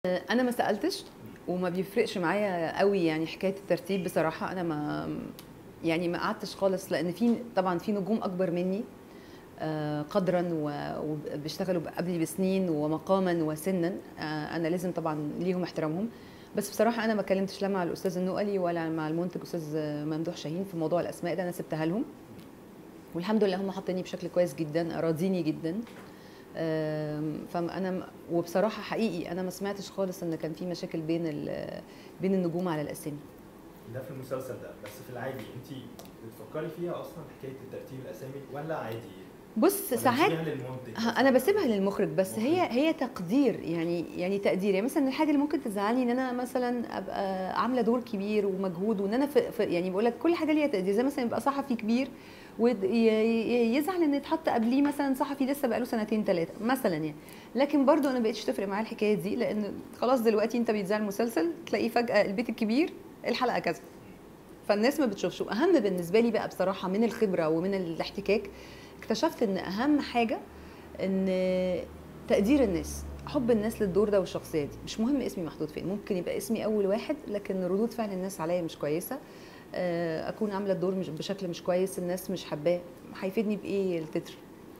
انا ما سالتش وما بيفرقش معايا قوي يعني حكايه الترتيب بصراحه انا ما يعني ما قعدتش خالص لان في طبعا في نجوم اكبر مني آه، قدرا و- وبيشتغلوا قبلي بسنين ومقاما وسنا آه، انا لازم طبعا ليهم احترامهم بس بصراحه انا ما كلمتش لا مع الاستاذ النقلي ولا مع المنتج استاذ ممدوح شاهين في موضوع الاسماء ده انا سبتها لهم والحمد لله هم حاطيني بشكل كويس جدا راضيني جدا آم، فانا م- وبصراحه حقيقي انا ما سمعتش خالص ان كان في مشاكل بين ال- بين النجوم على الاسامي ده في المسلسل ده بس في العادي انت بتفكري فيها اصلا حكايه الترتيب الاسامي ولا عادي؟ بص ولا ساعات بتسيبيها للمنتج ها، انا بسيبها للمخرج بس هي هي تقدير يعني يعني تقدير يعني مثلا الحاجه اللي ممكن تزعلني ان انا مثلا ابقى عامله دور كبير ومجهود وان انا في في يعني بقول لك كل حاجه ليها تقدير زي مثلا يبقى صحفي كبير ويزعل ان يتحط قبليه مثلا صحفي لسه بقاله سنتين ثلاثه مثلا يعني لكن برضو انا بقتش تفرق معايا الحكايه دي لان خلاص دلوقتي انت بيتذاع المسلسل تلاقيه فجاه البيت الكبير الحلقه كذا فالناس ما بتشوفش واهم بالنسبه لي بقى بصراحه من الخبره ومن الاحتكاك اكتشفت ان اهم حاجه ان تقدير الناس حب الناس للدور ده والشخصيه دي مش مهم اسمي محطوط فين ممكن يبقى اسمي اول واحد لكن ردود فعل الناس عليا مش كويسه آه، اكون عامله الدور مش بشكل مش كويس الناس مش حباه هيفيدني بايه التتر